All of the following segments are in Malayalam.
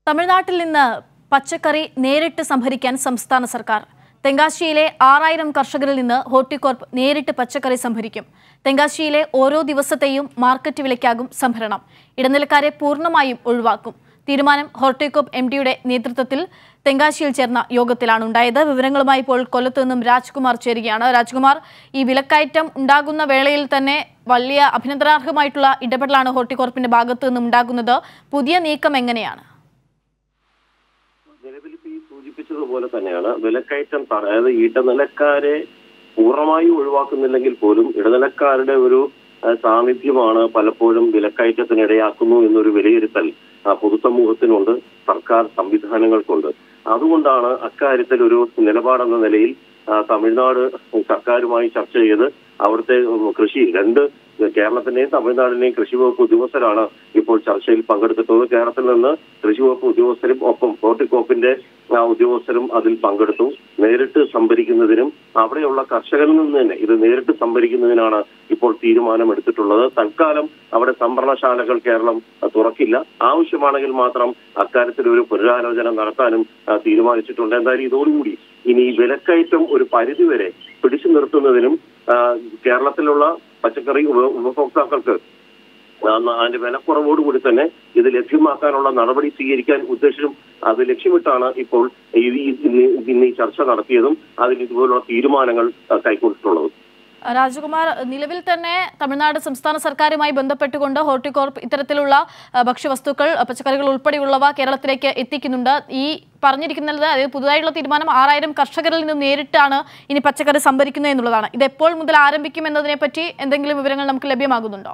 തമിഴ്നാട്ടിൽ നിന്ന് പച്ചക്കറി നേരിട്ട് സംഭരിക്കാൻ സംസ്ഥാന സർക്കാർ തെങ്കാശിയിലെ ആറായിരം കർഷകരിൽ നിന്ന് ഹോർട്ടികോർപ്പ് നേരിട്ട് പച്ചക്കറി സംഭരിക്കും തെങ്കാശിയിലെ ഓരോ ദിവസത്തെയും മാർക്കറ്റ് വിലയ്ക്കാകും സംഭരണം ഇടനിലക്കാരെ പൂർണ്ണമായും ഒഴിവാക്കും തീരുമാനം ഹോർട്ടികോപ്പ് എം ഡിയുടെ നേതൃത്വത്തിൽ തെങ്കാശിയിൽ ചേർന്ന യോഗത്തിലാണ് ഉണ്ടായത് വിവരങ്ങളുമായി ഇപ്പോൾ കൊല്ലത്ത് നിന്നും രാജ്കുമാർ ചേരുകയാണ് രാജ്കുമാർ ഈ വിലക്കയറ്റം ഉണ്ടാകുന്ന വേളയിൽ തന്നെ വലിയ അഭിനന്ദനാർഹമായിട്ടുള്ള ഇടപെടലാണ് ഹോർട്ടികോർപ്പിന്റെ ഭാഗത്തു നിന്നും ഉണ്ടാകുന്നത് പുതിയ നീക്കം എങ്ങനെയാണ് നിലവിൽ ഇപ്പൊ ഈ സൂചിപ്പിച്ചതുപോലെ തന്നെയാണ് വിലക്കയറ്റം തട- അതായത് ഇടനിലക്കാരെ പൂർണ്ണമായി ഒഴിവാക്കുന്നില്ലെങ്കിൽ പോലും ഇടനിലക്കാരുടെ ഒരു ആ, സാന്നിധ്യമാണ് പലപ്പോഴും വിലക്കയറ്റത്തിന് ഇടയാക്കുന്നു എന്നൊരു വിലയിരുത്തൽ ആ, പൊതുസമൂഹത്തിനുണ്ട് സർക്കാർ സംവിധാനങ്ങൾക്കുണ്ട് അതുകൊണ്ടാണ് അക്കാര്യത്തിൽ ഒരു നിലപാടെന്ന നിലയിൽ ആ, തമിഴ്നാട് സർക്കാരുമായി ചർച്ച ചെയ്ത് അവിടുത്തെ ഉം, കൃഷി രണ്ട് കേരളത്തിന്റെയും തമിഴ്നാടിന്റെയും കൃഷി വകുപ്പ് ഉദ്യോഗസ്ഥരാണ് ഇപ്പോൾ ചർച്ചയിൽ പങ്കെടുത്തിട്ടുള്ളത് കേരളത്തിൽ നിന്ന് കൃഷി വകുപ്പ് ഉദ്യോഗസ്ഥരും ഒപ്പം ഹോർട്ടികോപ്പിന്റെ ആ, ഉദ്യോഗസ്ഥരും അതിൽ പങ്കെടുത്തു നേരിട്ട് സംഭരിക്കുന്നതിനും അവിടെയുള്ള കർഷകരിൽ നിന്ന് തന്നെ ഇത് നേരിട്ട് സംഭരിക്കുന്നതിനാണ് ഇപ്പോൾ തീരുമാനമെടുത്തിട്ടുള്ളത് തൽക്കാലം അവിടെ സംഭരണശാലകൾ കേരളം ആ, തുറക്കില്ല ആവശ്യമാണെങ്കിൽ മാത്രം അക്കാര്യത്തിൽ ഒരു പുനരാലോചന നടത്താനും ആ, തീരുമാനിച്ചിട്ടുണ്ട് എന്തായാലും ഇതോടുകൂടി ഇനി ഈ വിലക്കയറ്റം ഒരു പരിധിവരെ പിടിച്ചു നിർത്തുന്നതിനും ആ, കേരളത്തിലുള്ള പച്ചക്കറി ഉപ- ഉപഭോക്താക്കൾക്ക് ആ, അതിന്റെ വിലക്കുറവോടുകൂടി തന്നെ ഇത് ലഭ്യമാക്കാനുള്ള നടപടി സ്വീകരിക്കാൻ ഉദ്ദേശിച്ചും അത് ലക്ഷ്യമിട്ടാണ് ഇപ്പോൾ ഈ ഈ- ഇന്ന് ഇന്ന് ഈ ചർച്ച നടത്തിയതും അതിന് ഇതുപോലുള്ള തീരുമാനങ്ങൾ ആ, കൈക്കൊണ്ടിട്ടുള്ളതും രാജകുമാർ നിലവിൽ തന്നെ തമിഴ്നാട് സംസ്ഥാന സർക്കാരുമായി ബന്ധപ്പെട്ടുകൊണ്ട് ഹോർട്ടികോർപ്പ് ഇത്തരത്തിലുള്ള ആ, ഭക്ഷ്യവസ്തുക്കൾ ആ, പച്ചക്കറികൾ ഉൾപ്പെടെയുള്ളവ കേരളത്തിലേക്ക് എത്തിക്കുന്നുണ്ട് ഈ പറഞ്ഞിരിക്കുന്നത് അതായത് പുതുതായിട്ടുള്ള തീരുമാനം ആറായിരം കർഷകരിൽ നിന്ന് നേരിട്ടാണ് ഇനി പച്ചക്കറി സംഭരിക്കുന്നത് എന്നുള്ളതാണ് ഇത് എപ്പോൾ മുതൽ ആരംഭിക്കും എന്നതിനെ പറ്റി എന്തെങ്കിലും വിവരങ്ങൾ നമുക്ക് ലഭ്യമാകുന്നുണ്ടോ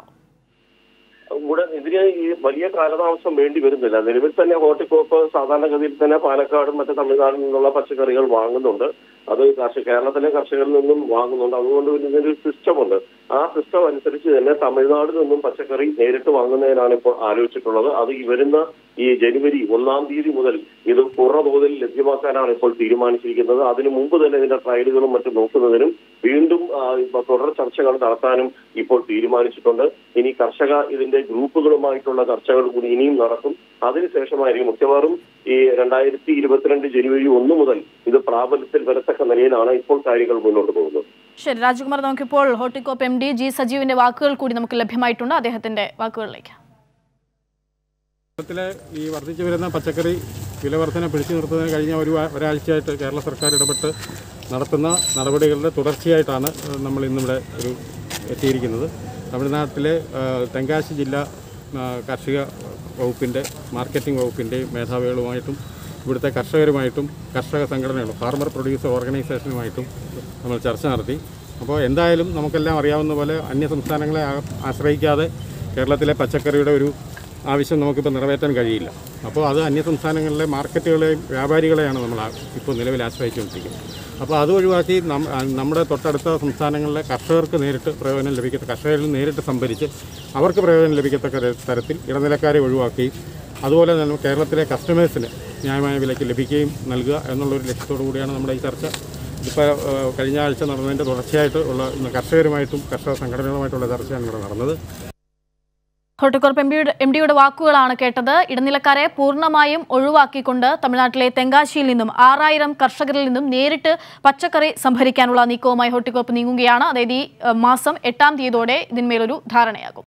ഇവിടെ ഇതിന് ഈ വലിയ കാലതാമസം വേണ്ടി വരുന്നില്ല നിലവിൽ തന്നെ ഹോർട്ടികോപ്പ് സാധാരണഗതിയിൽ തന്നെ പാലക്കാടും മറ്റ് തമിഴ്നാട്ടിൽ നിന്നുള്ള പച്ചക്കറികൾ വാങ്ങുന്നുണ്ട് അത് കർഷക കേരളത്തിലെ കർഷകരിൽ നിന്നും വാങ്ങുന്നുണ്ട് അതുകൊണ്ട് പിന്നെ ഇതിനൊരു സിസ്റ്റം ഉണ്ട് ആ സിസ്റ്റം അനുസരിച്ച് തന്നെ തമിഴ്നാടിൽ നിന്നും പച്ചക്കറി നേരിട്ട് വാങ്ങുന്നതിനാണ് ഇപ്പോൾ ആലോചിച്ചിട്ടുള്ളത് അത് ഈ വരുന്ന ഈ ജനുവരി ഒന്നാം തീയതി മുതൽ ഇത് പൂർണ്ണ തോതിൽ ലഭ്യമാക്കാനാണ് ഇപ്പോൾ തീരുമാനിച്ചിരിക്കുന്നത് അതിനു മുമ്പ് തന്നെ ഇതിന്റെ ട്രയലുകളും മറ്റും നോക്കുന്നതിനും വീണ്ടും ആ, ഇപ്പൊ തുടർ ചർച്ചകൾ നടത്താനും ഇപ്പോൾ തീരുമാനിച്ചിട്ടുണ്ട് ഇനി കർഷക ഇതിന്റെ ഗ്രൂപ്പുകളുമായിട്ടുള്ള ചർച്ചകൾ കൂടി ഇനിയും നടക്കും അതിനുശേഷമായിരിക്കും മിക്കവാറും ഈ രണ്ടായിരത്തി ഇരുപത്തിരണ്ട് ജനുവരി ഒന്ന് മുതൽ ഇത് പ്രാബല്യത്തിൽ വരത്തക്ക നിലയിലാണ് ഇപ്പോൾ കാര്യങ്ങൾ മുന്നോട്ട് പോകുന്നത് ശരി രാജകുമാർ നമുക്കിപ്പോൾ ഹോർട്ടികോപ്പ് എം ഡി ജി സജീവിന്റെ വാക്കുകൾ കൂടി നമുക്ക് ലഭ്യമായിട്ടുണ്ട് അദ്ദേഹത്തിന്റെ വാക്കുകളിലേക്ക് കേരളത്തിലെ ഈ വർദ്ധിച്ചു വരുന്ന പച്ചക്കറി വില വർധന പിടിച്ചു നിർത്തുന്നതിന് കഴിഞ്ഞ ഒരു ആ- ഒരാഴ്ചയായിട്ട് കേരള സർക്കാർ ഇടപെട്ട് നടത്തുന്ന നടപടികളുടെ തുടർച്ചയായിട്ടാണ് ഏഹ്, നമ്മൾ ഇന്നിവിടെ ഒരു എത്തിയിരിക്കുന്നത് തമിഴ്നാട്ടിലെ ഏഹ്, തെങ്കാശി ജില്ലാ ഏഹ്, കാർഷിക വകുപ്പിൻ്റെ മാർക്കറ്റിംഗ് വകുപ്പിൻ്റെയും മേധാവികളുമായിട്ടും ഇവിടുത്തെ കർഷകരുമായിട്ടും കർഷക സംഘടനകളും ഫാർമർ പ്രൊഡ്യൂസർ ഓർഗനൈസേഷനുമായിട്ടും നമ്മൾ ചർച്ച നടത്തി അപ്പോൾ എന്തായാലും നമുക്കെല്ലാം അറിയാവുന്ന പോലെ അന്യ സംസ്ഥാനങ്ങളെ ആ- ആശ്രയിക്കാതെ കേരളത്തിലെ പച്ചക്കറിയുടെ ഒരു ആവശ്യം നമുക്കിപ്പോൾ നിറവേറ്റാൻ കഴിയില്ല അപ്പോൾ അത് അന്യ സംസ്ഥാനങ്ങളിലെ മാർക്കറ്റുകളെയും വ്യാപാരികളെയാണ് നമ്മൾ ആ- ഇപ്പോൾ നിലവിൽ ആശ്രയിച്ചുകൊണ്ടിരിക്കുന്നത് അപ്പോൾ അത് ഒഴിവാക്കി നം- ആ, നമ്മുടെ തൊട്ടടുത്ത സംസ്ഥാനങ്ങളിലെ കർഷകർക്ക് നേരിട്ട് പ്രയോജനം ലഭിക്കത്ത കർഷകരിൽ നേരിട്ട് സംഭരിച്ച് അവർക്ക് പ്രയോജനം ലഭിക്കത്തക്ക ത- തരത്തിൽ ഇടനിലക്കാരെ ഒഴിവാക്കി അതുപോലെ തന്നെ കേരളത്തിലെ കസ്റ്റമേഴ്സിന് ന്യായമായ വിലയ്ക്ക് ലഭിക്കുകയും നൽകുക എന്നുള്ളൊരു ലക്ഷ്യത്തോടു കൂടിയാണ് നമ്മുടെ ഈ ചർച്ച ഇപ്പോൾ കഴിഞ്ഞ ആഴ്ച നടന്നതിൻ്റെ തുടർച്ചയായിട്ട് ഉള്ള ഇന്ന് കർഷകരുമായിട്ടും കർഷക സംഘടനകളുമായിട്ടുള്ള ചർച്ചയാണ് ഇവിടെ നടന്നത് ഹോർട്ടികോർപ്പ് എം ഡിയുടെ എം ഡിയുടെ വാക്കുകളാണ് കേട്ടത് ഇടനിലക്കാരെ പൂർണ്ണമായും ഒഴിവാക്കിക്കൊണ്ട് തമിഴ്നാട്ടിലെ തെങ്കാശിയിൽ നിന്നും ആറായിരം കർഷകരിൽ നിന്നും നേരിട്ട് പച്ചക്കറി സംഭരിക്കാനുള്ള നീക്കവുമായി ഹോർട്ടികോർപ്പ് നീങ്ങുകയാണ് അതായത് ഈ ഏഹ്, മാസം എട്ടാം തീയതിയോടെ ഇതിന്മേലൊരു ധാരണയാകും